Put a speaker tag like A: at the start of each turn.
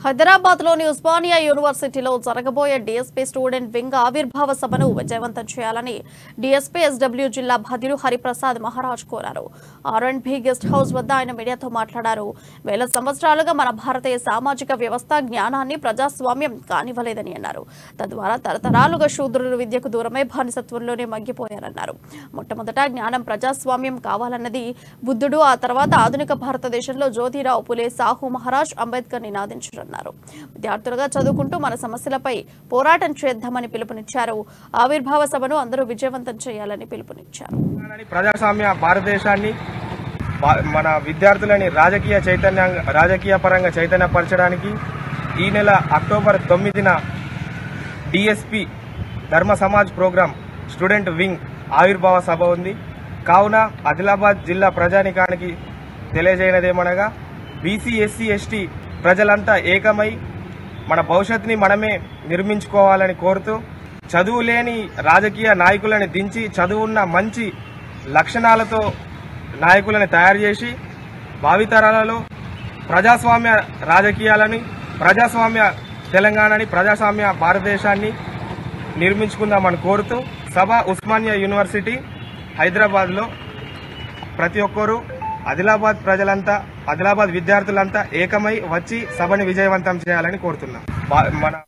A: హైదరాబాద్ లోని ఉస్మానియా యూనివర్సిటీలో జరగబోయే డీఎస్పీ స్టూడెంట్ వింగ్ ఆవిర్భావ సభను విజయవంతం చేయాలని డీఎస్పీ ఎస్డబ్ల్యూ జిల్లా బాధ్యులు హరిప్రసాద్ మహారాజ్ కోరారు R and B guest house వద్ద ఆయన మీడియాతో మాట్లాడారు వేల సంవత్సరాలుగా మన భారతీయ సామాజిక వ్యవస్థ జ్ఞానాన్ని ప్రజాస్వామ్యం కానివ్వలేదని అన్నారు తద్వారా తరతరాలుగా శూద్రులు విద్యకు దూరమై బానిసత్వంలోనే మగ్గిపోయారన్నారు మొట్టమొదట జ్ఞానం ప్రజాస్వామ్యం కావాలన్నది బుద్ధుడు ఆ తర్వాత ఆధునిక భారతదేశంలో జ్యోతిరావు పులే సాహు మహారాజ్ అంబేద్కర్ నినాదించారన్నారు విద్యార్థులుగా చదువుకుంటూ మన సమస్యలపై పోరాటం చేద్దామని పిలుపునిచ్చారు ఆవిర్భావ సభను అందరూ విజయవంతం చేయాలని పిలుపునిచ్చారు
B: తెలంగాణని ప్రజాస్వామ్య భారతదేశాన్ని భా- మన విద్యార్థులని రాజకీయ చైతన్య రాజకీయ పరంగా చైతన్యపరచడానికి ఈ నెల అక్టోబర్ తొమ్మిదిన డిఎస్పి ధర్మ సమాజ్ ప్రోగ్రాం స్టూడెంట్ వింగ్ ఆవిర్భావ సభ ఉంది కావున ఆదిలాబాద్ జిల్లా ప్రజానికానికి తెలియజేయనదేమనగా బీసీ ఎస్సీ ఎస్టీ ప్రజలంతా ఏకమై మన భవిష్యత్తుని మనమే నిర్మించుకోవాలని కోరుతూ చదువు లేని రాజకీయ నాయకులని దించి చదువున్న మంచి లక్షణాలతో నాయకులను తయారు చేసి భావితరాలలో ప్రజాస్వామ్య రాజకీయాలని ప్రజాస్వామ్య తెలంగాణని ప్రజాస్వామ్య భారతదేశాన్ని నిర్మించుకుందామని కోరుతూ సభ ఉస్మానియా యూనివర్సిటీ హైదరాబాద్లో ప్రతి ఒక్కరూ ఆదిలాబాద్ ప్రజలంతా ఆదిలాబాద్ విద్యార్థులంతా ఏకమై వచ్చి సభని విజయవంతం చేయాలని కోరుతున్నాం బా- మన